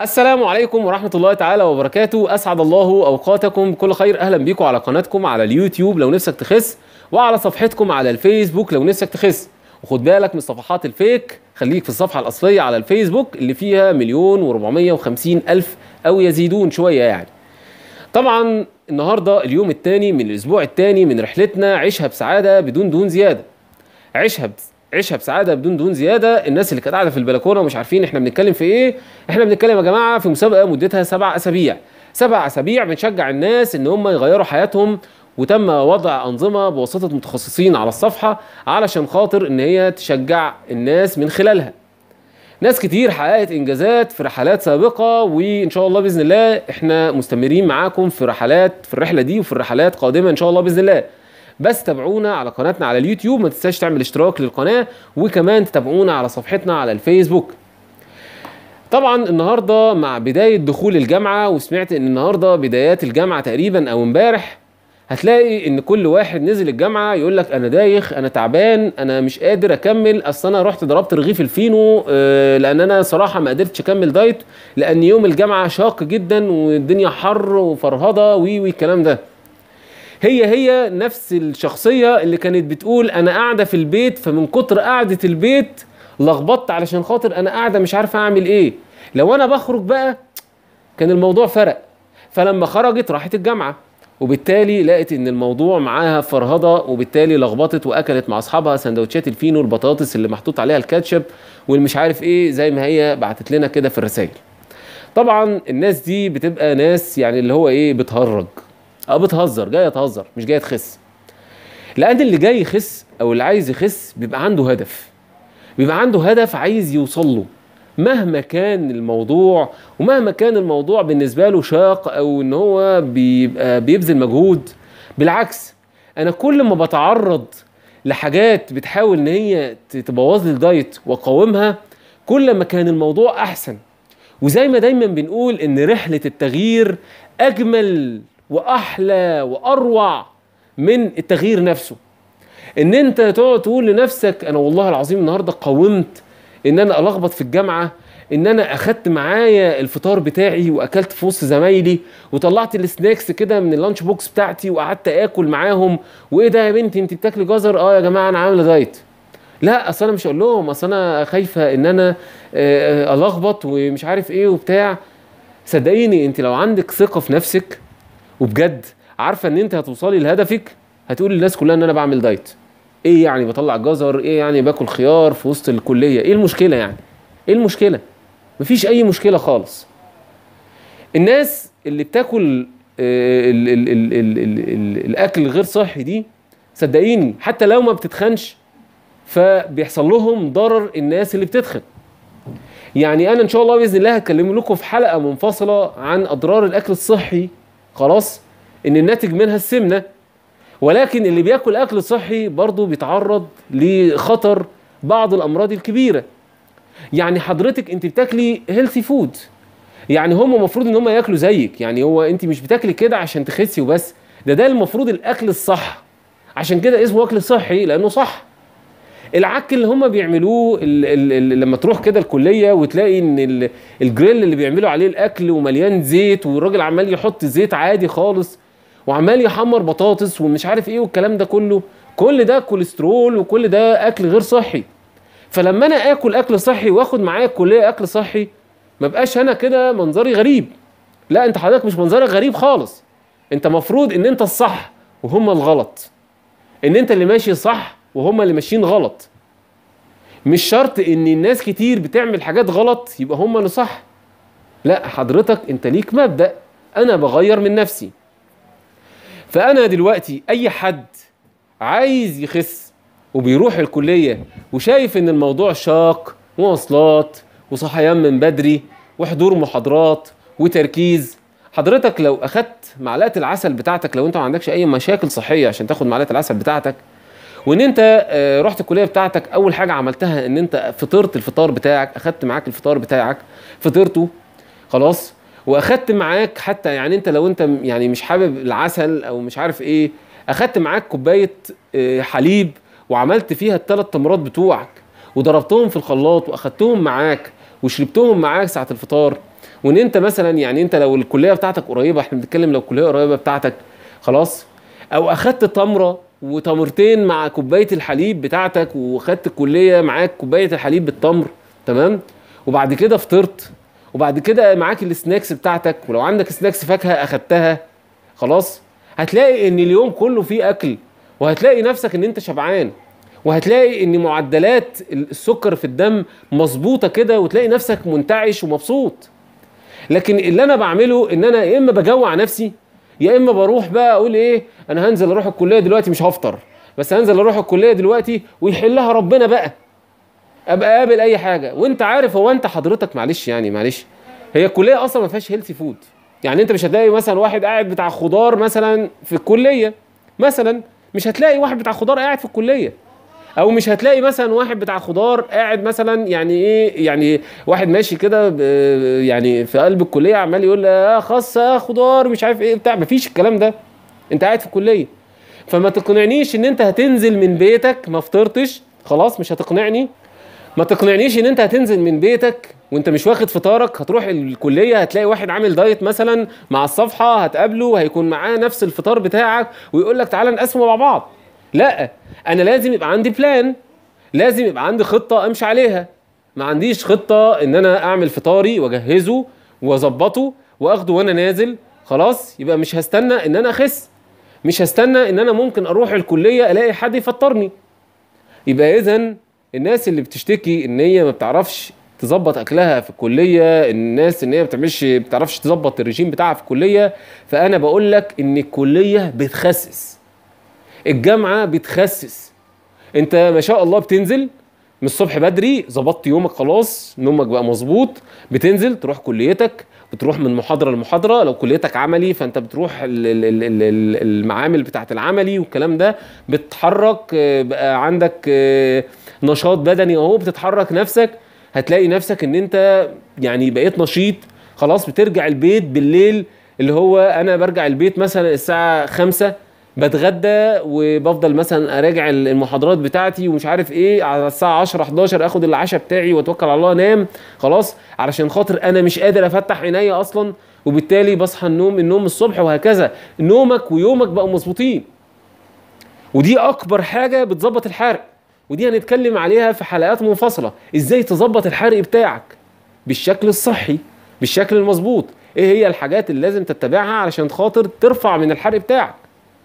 السلام عليكم ورحمة الله تعالى وبركاته أسعد الله أوقاتكم بكل خير أهلا بيكم على قناتكم على اليوتيوب لو نفسك تخس وعلى صفحتكم على الفيسبوك لو نفسك تخس وخد بالك من صفحات الفيك خليك في الصفحة الأصلية على الفيسبوك اللي فيها مليون وربعمية وخمسين ألف أو يزيدون شوية يعني طبعا النهاردة اليوم الثاني من الأسبوع الثاني من رحلتنا عيشها بسعادة بدون دهون زيادة عيشها بس عيشها بسعاده بدون دهون زياده الناس اللي كانت قاعده في البلكونه ومش عارفين احنا بنتكلم في ايه احنا بنتكلم يا جماعه في مسابقه مدتها سبع اسابيع سبع اسابيع بنشجع الناس ان هم يغيروا حياتهم وتم وضع انظمه بواسطه متخصصين على الصفحه علشان خاطر ان هي تشجع الناس من خلالها ناس كتير حققت انجازات في رحلات سابقه وان شاء الله باذن الله احنا مستمرين معاكم في رحلات في الرحله دي وفي الرحلات قادمه ان شاء الله باذن الله بس تابعونا على قناتنا على اليوتيوب ما تنساش تعمل اشتراك للقناه وكمان تتابعونا على صفحتنا على الفيسبوك طبعا النهارده مع بدايه دخول الجامعه وسمعت ان النهارده بدايات الجامعه تقريبا او امبارح هتلاقي ان كل واحد نزل الجامعه يقول لك انا دايخ انا تعبان انا مش قادر اكمل اصل انا رحت ضربت رغيف الفينو آه، لان انا صراحه ما قدرتش اكمل دايت لان يوم الجامعه شاق جدا والدنيا حر وفرهضه وي وي الكلام ده هي هي نفس الشخصية اللي كانت بتقول أنا قاعدة في البيت فمن كتر قعدة البيت لخبطت علشان خاطر أنا قاعدة مش عارفة أعمل إيه لو أنا بخرج بقى كان الموضوع فرق فلما خرجت راحت الجامعة وبالتالي لقت ان الموضوع معاها فرهضه وبالتالي لخبطت واكلت مع اصحابها سندوتشات الفينو البطاطس اللي محطوط عليها الكاتشب والمش عارف ايه زي ما هي بعتت لنا كده في الرسائل طبعا الناس دي بتبقى ناس يعني اللي هو ايه بتهرج اه بتهزر جايه تهزر مش جايه تخس لان اللي جاي يخس او اللي عايز يخس بيبقى عنده هدف بيبقى عنده هدف عايز يوصل له مهما كان الموضوع ومهما كان الموضوع بالنسبه له شاق او ان هو بيبقى بيبذل مجهود بالعكس انا كل ما بتعرض لحاجات بتحاول ان هي تبوظ لي الدايت واقاومها كل ما كان الموضوع احسن وزي ما دايما بنقول ان رحله التغيير اجمل واحلى واروع من التغيير نفسه ان انت تقعد تقول لنفسك انا والله العظيم النهارده قاومت ان انا الخبط في الجامعه ان انا اخدت معايا الفطار بتاعي واكلت في وسط زمايلي وطلعت السناكس كده من اللانش بوكس بتاعتي وقعدت اكل معاهم وايه ده يا بنتي انت بتاكلي جزر اه يا جماعه انا عامله دايت لا اصل انا مش هقول لهم اصل انا خايفه ان انا آه، آه، الخبط ومش عارف ايه وبتاع صدقيني انت لو عندك ثقه في نفسك وبجد عارفه ان انت هتوصلي لهدفك هتقول للناس كلها ان انا بعمل دايت ايه يعني بطلع جزر ايه يعني باكل خيار في وسط الكليه ايه المشكله يعني ايه المشكله مفيش اي مشكله خالص الناس اللي بتاكل آه، ال ال ال ال ال ال الاكل الغير صحي دي صدقيني حتى لو ما بتتخنش فبيحصل لهم ضرر الناس اللي بتتخن يعني انا ان شاء الله باذن الله هتكلم لكم في حلقه منفصله عن اضرار الاكل الصحي خلاص ان الناتج منها السمنه ولكن اللي بياكل اكل صحي برضه بيتعرض لخطر بعض الامراض الكبيره يعني حضرتك انت بتاكلي هيلثي فود يعني هم المفروض ان هم ياكلوا زيك يعني هو انت مش بتاكلي كده عشان تخسي وبس ده ده المفروض الاكل الصح عشان كده اسمه اكل صحي لانه صح العك اللي هم بيعملوه ال ال ال لما تروح كده الكليه وتلاقي ان ال الجريل اللي بيعملوا عليه الاكل ومليان زيت والراجل عمال يحط زيت عادي خالص وعمال يحمر بطاطس ومش عارف ايه والكلام ده كله كل ده كوليسترول وكل ده اكل غير صحي فلما انا اكل اكل صحي واخد معايا الكليه اكل صحي ما بقاش انا كده منظري غريب لا انت حضرتك مش منظرك غريب خالص انت مفروض ان انت الصح وهم الغلط ان انت اللي ماشي صح وهم اللي ماشيين غلط مش شرط ان الناس كتير بتعمل حاجات غلط يبقى هم اللي صح لا حضرتك انت ليك مبدأ انا بغير من نفسي فانا دلوقتي اي حد عايز يخس وبيروح الكلية وشايف ان الموضوع شاق مواصلات وصحيان من بدري وحضور محاضرات وتركيز حضرتك لو اخدت معلقة العسل بتاعتك لو انت ما عندكش اي مشاكل صحية عشان تاخد معلقة العسل بتاعتك وان انت آه، رحت الكليه بتاعتك اول حاجه عملتها ان انت فطرت الفطار بتاعك اخدت معاك الفطار بتاعك فطرته خلاص واخدت معاك حتى يعني انت لو انت م- يعني مش حابب العسل او مش عارف ايه اخدت معاك كوبايه آه، حليب وعملت فيها الثلاث تمرات بتوعك وضربتهم في الخلاط واخدتهم معاك وشربتهم معاك ساعه الفطار وان انت مثلا يعني انت لو الكليه بتاعتك قريبه احنا بنتكلم لو الكليه قريبه بتاعتك خلاص او اخدت تمره وتمرتين مع كوبايه الحليب بتاعتك واخدت الكليه معاك كوبايه الحليب بالتمر تمام وبعد كده فطرت وبعد كده معاك السناكس بتاعتك ولو عندك سناكس فاكهه اخدتها خلاص هتلاقي ان اليوم كله فيه اكل وهتلاقي نفسك ان انت شبعان وهتلاقي ان معدلات السكر في الدم مظبوطه كده وتلاقي نفسك منتعش ومبسوط لكن اللي انا بعمله ان انا يا اما بجوع نفسي يا اما بروح بقى اقول ايه انا هنزل اروح الكليه دلوقتي مش هفطر بس هنزل اروح الكليه دلوقتي ويحلها ربنا بقى ابقى قابل اي حاجه وانت عارف هو انت حضرتك معلش يعني معلش هي الكليه اصلا ما فيهاش هيلثي فود يعني انت مش هتلاقي مثلا واحد قاعد بتاع خضار مثلا في الكليه مثلا مش هتلاقي واحد بتاع خضار قاعد في الكليه او مش هتلاقي مثلا واحد بتاع خضار قاعد مثلا يعني ايه يعني واحد ماشي كده ب- يعني في قلب الكليه عمال يقول اه خاص آه خضار مش عارف ايه بتاع مفيش الكلام ده انت قاعد في الكليه فما تقنعنيش ان انت هتنزل من بيتك ما فطرتش خلاص مش هتقنعني ما تقنعنيش ان انت هتنزل من بيتك وانت مش واخد فطارك هتروح الكليه هتلاقي واحد عامل دايت مثلا مع الصفحه هتقابله هيكون معاه نفس الفطار بتاعك ويقول لك تعالى نقسمه مع بعض لا انا لازم يبقى عندي بلان لازم يبقى عندي خطه امشي عليها ما عنديش خطه ان انا اعمل فطاري واجهزه واظبطه واخده وانا نازل خلاص يبقى مش هستنى ان انا اخس مش هستنى ان انا ممكن اروح الكليه الاقي حد يفطرني يبقى اذا الناس اللي بتشتكي ان هي ما بتعرفش تظبط اكلها في الكليه الناس ان هي ما بتعملش ما بتعرفش تظبط الرجيم بتاعها في الكليه فانا بقول لك ان الكليه بتخسس الجامعه بتخسس انت ما شاء الله بتنزل من الصبح بدري ظبطت يومك خلاص نومك بقى مظبوط بتنزل تروح كليتك بتروح من محاضره لمحاضره لو كليتك عملي فانت بتروح ال- ال- ال- ال- ال- المعامل بتاعت العملي والكلام ده بتتحرك آه، بقى عندك آه، نشاط بدني اهو بتتحرك نفسك هتلاقي نفسك ان انت يعني بقيت نشيط خلاص بترجع البيت بالليل اللي هو انا برجع البيت مثلا الساعه خمسة بتغدى وبفضل مثلا اراجع المحاضرات بتاعتي ومش عارف ايه على الساعه 10 11 اخد العشاء بتاعي واتوكل على الله انام خلاص علشان خاطر انا مش قادر افتح عينيا اصلا وبالتالي بصحى النوم النوم الصبح وهكذا نومك ويومك بقوا مظبوطين ودي اكبر حاجه بتظبط الحرق ودي هنتكلم عليها في حلقات منفصله ازاي تظبط الحرق بتاعك بالشكل الصحي بالشكل المظبوط ايه هي الحاجات اللي لازم تتبعها علشان خاطر ترفع من الحرق بتاعك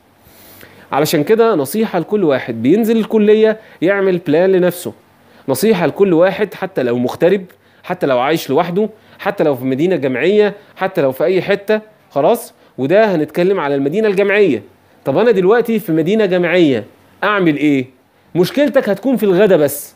علشان كده نصيحة لكل واحد بينزل الكلية يعمل بلان لنفسه نصيحة لكل واحد حتى لو مغترب حتى لو عايش لوحده حتى لو في مدينة جامعية حتى لو في أي حتة خلاص وده هنتكلم على المدينة الجامعية طب أنا دلوقتي في مدينة جامعية أعمل إيه؟ مشكلتك هتكون في الغدا بس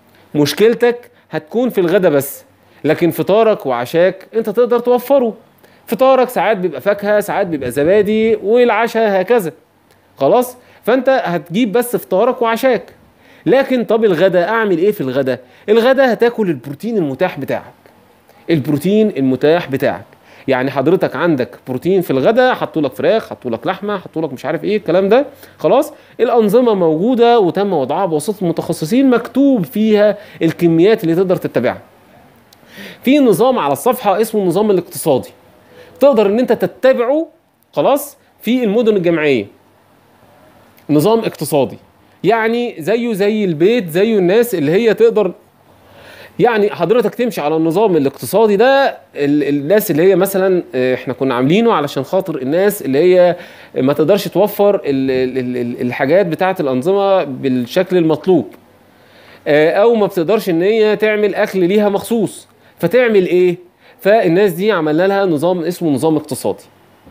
مشكلتك هتكون في الغدا بس لكن فطارك وعشاك انت تقدر توفره فطارك ساعات بيبقى فاكهة ساعات بيبقى زبادي والعشاء هكذا خلاص فانت هتجيب بس فطارك وعشاك لكن طب الغدا اعمل ايه في الغدا الغدا هتاكل البروتين المتاح بتاعك البروتين المتاح بتاعك يعني حضرتك عندك بروتين في الغدا حطوا لك فراخ حطوا لك لحمه حطوا لك مش عارف ايه الكلام ده خلاص الانظمه موجوده وتم وضعها بواسطه متخصصين مكتوب فيها الكميات اللي تقدر تتبعها في نظام على الصفحه اسمه النظام الاقتصادي تقدر ان انت تتبعه خلاص في المدن الجامعيه نظام اقتصادي يعني زيه زي البيت زيه الناس اللي هي تقدر يعني حضرتك تمشي على النظام الاقتصادي ده ال- الناس اللي هي مثلا آه، احنا كنا عاملينه علشان خاطر الناس اللي هي ما تقدرش توفر ال- ال- ال- ال- الحاجات بتاعه الانظمه بالشكل المطلوب آه، او ما بتقدرش ان هي تعمل اكل ليها مخصوص فتعمل ايه فالناس دي عملنا لها نظام اسمه نظام اقتصادي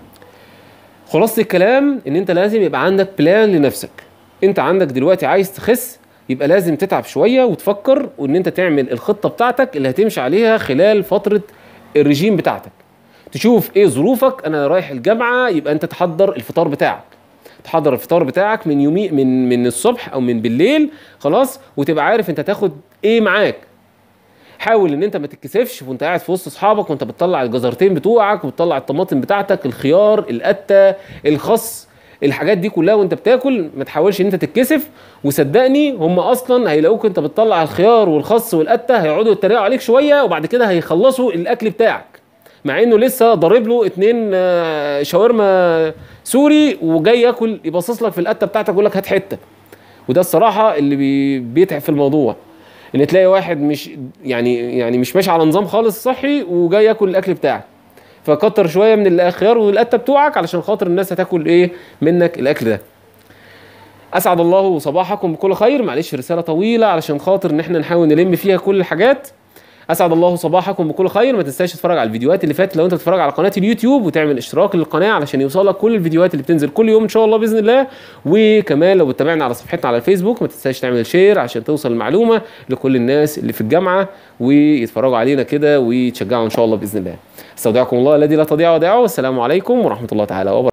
خلاصة الكلام ان انت لازم يبقى عندك بلان لنفسك انت عندك دلوقتي عايز تخس يبقى لازم تتعب شوية وتفكر وان انت تعمل الخطة بتاعتك اللي هتمشي عليها خلال فترة الرجيم بتاعتك تشوف ايه ظروفك انا رايح الجامعة يبقى انت تحضر الفطار بتاعك تحضر الفطار بتاعك من يومي من من الصبح او من بالليل خلاص وتبقى عارف انت تاخد ايه معاك حاول ان انت ما تتكسفش وانت قاعد في وسط اصحابك وانت بتطلع الجزرتين بتوعك وبتطلع الطماطم بتاعتك الخيار القته الخس الحاجات دي كلها وانت بتاكل ما تحاولش ان انت تتكسف وصدقني هم اصلا هيلاقوك انت بتطلع الخيار والخس والقته هيقعدوا يتريقوا عليك شويه وبعد كده هيخلصوا الاكل بتاعك مع انه لسه ضارب له اتنين آه، شاورما سوري وجاي ياكل يبصص لك في القته بتاعتك يقول لك هات حته وده الصراحه اللي بي بيتعب في الموضوع ان تلاقي واحد مش يعني يعني مش ماشي على نظام خالص صحي وجاي ياكل الاكل بتاعك فكتر شويه من الخيار والقته بتوعك علشان خاطر الناس هتاكل ايه منك الاكل ده اسعد الله صباحكم بكل خير معلش رساله طويله علشان خاطر ان احنا نحاول نلم فيها كل الحاجات اسعد الله صباحكم بكل خير ما تنساش تتفرج على الفيديوهات اللي فاتت لو انت بتتفرج على قناه اليوتيوب وتعمل اشتراك للقناه علشان يوصلك كل الفيديوهات اللي بتنزل كل يوم ان شاء الله باذن الله وكمان لو بتتابعنا على صفحتنا على الفيسبوك ما تنساش تعمل شير عشان توصل المعلومه لكل الناس اللي في الجامعه ويتفرجوا علينا كده ويتشجعوا ان شاء الله باذن الله استودعكم الله الذي لا تضيع ودائعه والسلام عليكم ورحمه الله تعالى وبركاته